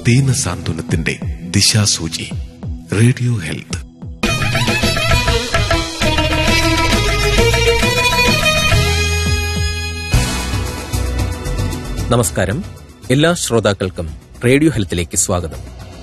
ദീന സാന്ത്വനത്തിന്റെ ദിശാസൂചി radio health നമസ്കാരം എല്ലാ ശ്രോതാക്കൾക്കും റേഡിയോ ഹെൽത്തിലേക്ക് സ്വാഗതം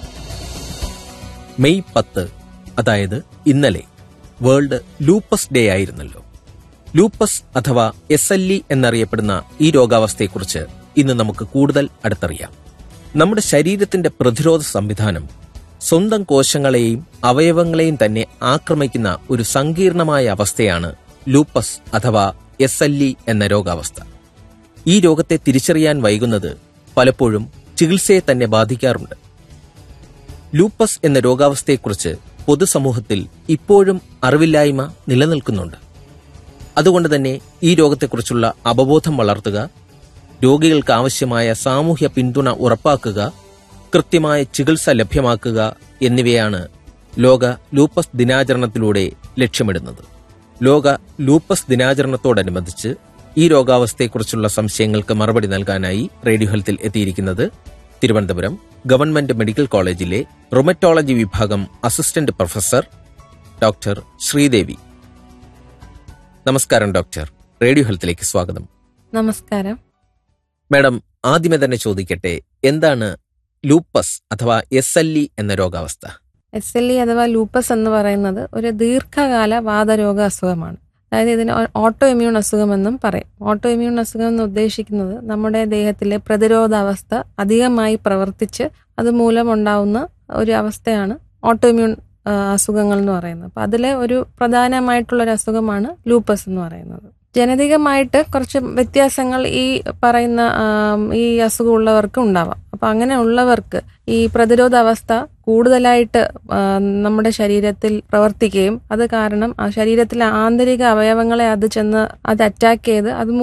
മെയ് പത്ത് അതായത് ഇന്നലെ വേൾഡ് ലൂപ്പസ് ഡേ ആയിരുന്നല്ലോ ലൂപ്പസ് അഥവാ എസ് എൽ ഇ എന്നറിയപ്പെടുന്ന ഈ രോഗാവസ്ഥയെക്കുറിച്ച് ഇന്ന് നമുക്ക് കൂടുതൽ അടുത്തറിയാം നമ്മുടെ ശരീരത്തിന്റെ പ്രതിരോധ സംവിധാനം സ്വന്തം കോശങ്ങളെയും അവയവങ്ങളെയും തന്നെ ആക്രമിക്കുന്ന ഒരു സങ്കീർണമായ അവസ്ഥയാണ് ലൂപ്പസ് അഥവാ എസ് എൽ ഇ എന്ന രോഗാവസ്ഥ ഈ രോഗത്തെ തിരിച്ചറിയാൻ വൈകുന്നത് പലപ്പോഴും ചികിത്സയെ തന്നെ ബാധിക്കാറുണ്ട് ലൂപ്പസ് എന്ന രോഗാവസ്ഥയെക്കുറിച്ച് പൊതുസമൂഹത്തിൽ ഇപ്പോഴും അറിവില്ലായ്മ നിലനിൽക്കുന്നുണ്ട് അതുകൊണ്ട് തന്നെ ഈ രോഗത്തെക്കുറിച്ചുള്ള അവബോധം വളർത്തുക രോഗികൾക്ക് ആവശ്യമായ സാമൂഹ്യ പിന്തുണ ഉറപ്പാക്കുക കൃത്യമായ ചികിത്സ ലഭ്യമാക്കുക എന്നിവയാണ് ലോക ലൂപ്പസ് ദിനാചരണത്തിലൂടെ ലക്ഷ്യമിടുന്നത് ലോക ലൂപ്പസ് ദിനാചരണത്തോടനുബന്ധിച്ച് ഈ രോഗാവസ്ഥയെക്കുറിച്ചുള്ള സംശയങ്ങൾക്ക് മറുപടി നൽകാനായി റേഡിയോ ഹെൽത്തിൽ എത്തിയിരിക്കുന്നത് തിരുവനന്തപുരം ഗവൺമെന്റ് മെഡിക്കൽ കോളേജിലെ റൊമറ്റോളജി വിഭാഗം അസിസ്റ്റന്റ് പ്രൊഫസർ ഡോക്ടർ ശ്രീദേവി നമസ്കാരം ഡോക്ടർ റേഡിയോ ഹെൽത്തിലേക്ക് സ്വാഗതം നമസ്കാരം മാഡം ആദ്യമേ തന്നെ ചോദിക്കട്ടെ എന്താണ് ലൂപ്പസ് അഥവാ എസ് എൽ ഇ എന്ന രോഗാവസ്ഥ എസ് എൽ ഇ അഥവാ ലൂപ്പസ് എന്ന് പറയുന്നത് ഒരു ദീർഘകാല വാതരോഗ അസുഖമാണ് അതായത് ഇതിന് ഓട്ടോ ഇമ്മ്യൂൺ അസുഖമെന്നും പറയും ഓട്ടോ ഇമ്മ്യൂൺ അസുഖം എന്ന് ഉദ്ദേശിക്കുന്നത് നമ്മുടെ ദേഹത്തിലെ പ്രതിരോധാവസ്ഥ അധികമായി പ്രവർത്തിച്ച് അതുമൂലം ഉണ്ടാവുന്ന ഒരു അവസ്ഥയാണ് ഓട്ടോ ഇമ്മ്യൂൺ ആ, അസുഖങ്ങൾ എന്ന് പറയുന്നത് അപ്പം അതിലെ ഒരു പ്രധാനമായിട്ടുള്ള ഒരു അസുഖമാണ് ലൂപ്പസ് എന്ന് പറയുന്നത് ജനതികമായിട്ട് കുറച്ച് വ്യത്യാസങ്ങൾ ഈ പറയുന്ന ആം, ഈ അസുഖമുള്ളവർക്ക് ഉണ്ടാവാം അപ്പം അങ്ങനെ ഉള്ളവർക്ക് ഈ പ്രതിരോധ അവസ്ഥ കൂടുതലായിട്ട് ആ, നമ്മുടെ ശരീരത്തിൽ പ്രവർത്തിക്കുകയും അത് കാരണം ആ ശരീരത്തിലെ ആന്തരിക അവയവങ്ങളെ അത് ചെന്ന് അത് അറ്റാക്ക് ചെയ്ത് അത്